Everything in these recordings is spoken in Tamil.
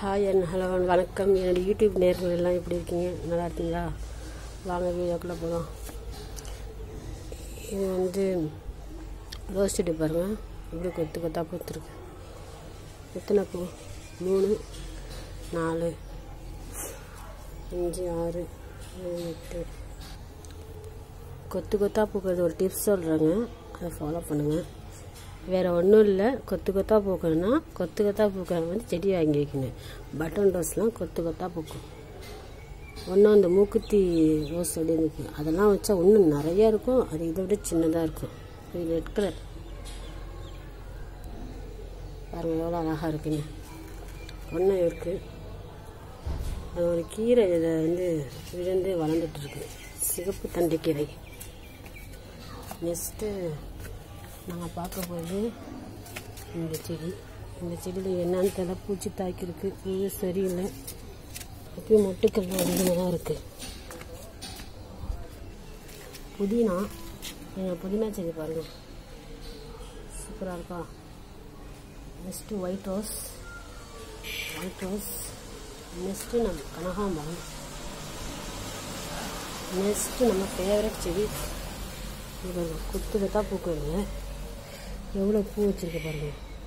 ஹாய் அண்ட் ஹலோ வணக்கம் என்னோடய யூடியூப் நேர்கள் எல்லாம் எப்படி இருக்கீங்க நல்லா இருக்கீங்களா வாங்க வீடியோக்குள்ளே போகலாம் இது வந்து ரோஸ் செடி பாருங்கள் இப்படி கொத்து கொத்தாக பூத்துருக்கு எத்தனை பூ மூணு நாலு அஞ்சு ஆறு ஏழு எட்டு கொத்து கொத்தாக பூக்கிறது ஒரு டிப்ஸ் சொல்கிறேங்க அதை ஃபாலோ பண்ணுங்கள் வேறு ஒன்றும் இல்லை கொத்து கொத்தாக பூக்கணும்னா கொத்து கொத்தாக பூக்கிறது வந்து செடி வாங்கி வைக்கணும் பட்டன் ரோஸ்லாம் கொத்து கொத்தாக பூக்கும் ஒன்றும் அந்த மூக்குத்தி ரோஸ் செடி இருக்கு அதெல்லாம் வச்சா இன்னும் நிறையா இருக்கும் அது இதை விட சின்னதாக இருக்கும் இது ரெட் கலர் பாருங்கள் எவ்வளோ அழகாக இருக்குங்க ஒன்றும் இருக்குது அது ஒரு கீரை இதை வந்து விழுந்து வளர்ந்துட்டுருக்கு சிகப்பு தண்டைக்கீரை நெக்ஸ்ட்டு நாங்கள் பார்க்க போகிறது இந்த செடி இந்த செடியில் என்னன்னு தெரியல பூச்சி தாக்கியிருக்கு பூவே சரியில்லை இப்பயும் மொட்டுக்கள் அதிகமாக தான் இருக்குது புதினா நீங்கள் புதினா செடி பாருங்கள் சூப்பராக இருக்கா next white rose white rose next நம்ம கனகாம்பரம் நெக்ஸ்ட்டு நம்ம ஃபேவரட் செடி இது பாருங்க குத்து கத்தா பூக்குங்க எவ்வளோ பூ வச்சுருக்கு பாருங்க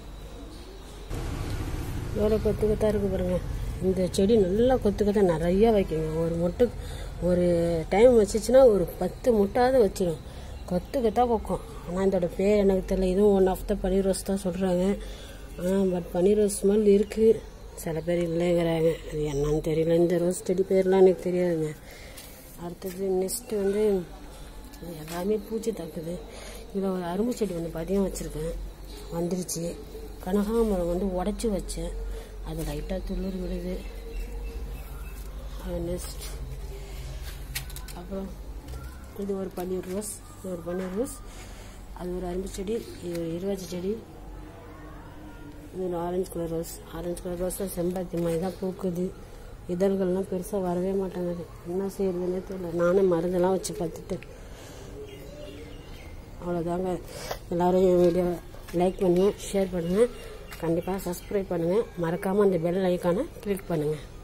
எவ்வளோ கொத்து கொத்தா இருக்குது பாருங்க இந்த செடி நல்லா கொத்து கொத்தா நிறையா வைக்குங்க ஒரு மொட்டு ஒரு டைம் வச்சுச்சுன்னா ஒரு பத்து முட்டாவது வச்சிடும் கொத்து கொத்தா பூக்கும் ஆனால் இதோட பேர் எனக்கு தெரியல இதுவும் ஒன் ஆஃப் த பன்னீர் ரோஸ் தான் சொல்கிறாங்க ஆனால் பட் பன்னீர் ரோஸ் ஸ்மெல் இருக்குது சில பேர் இல்லைங்கிறாங்க அது என்னன்னு தெரியல இந்த ரோஸ் செடி பேர்லாம் எனக்கு தெரியாதுங்க அடுத்தது நெக்ஸ்ட்டு வந்து இது எல்லாமே பூச்சி தாக்குது இதில் ஒரு அரும்பு செடி வந்து பதியம் வச்சுருக்கேன் வந்துருச்சு கனகாமரம் வந்து உடச்சி வச்சேன் அது லைட்டாக துளிர் விடுது நெக்ஸ்ட் அப்புறம் இது ஒரு பன்னீர் ரோஸ் இது ஒரு பன்னீர் ரோஸ் அது ஒரு அரும்பு செடி இது ஒரு இருவாச்சி செடி இது ஒரு orange colour rose orange colour rose செம்பருத்தி மாதிரி தான் பூக்குது இதழ்கள்லாம் பெருசாக வரவே மாட்டேங்குது என்ன செய்யறதுன்னே தெரியல நானே மருந்தெல்லாம் வச்சு பார்த்துட்டு அவ்வளோதாங்க எல்லோரும் என் வீடியோ லைக் பண்ணுங்கள் ஷேர் பண்ணுங்கள் கண்டிப்பாக சப்ஸ்கிரைப் பண்ணுங்கள் மறக்காமல் அந்த பெல் ஐக்கானை கிளிக் பண்ணுங்கள்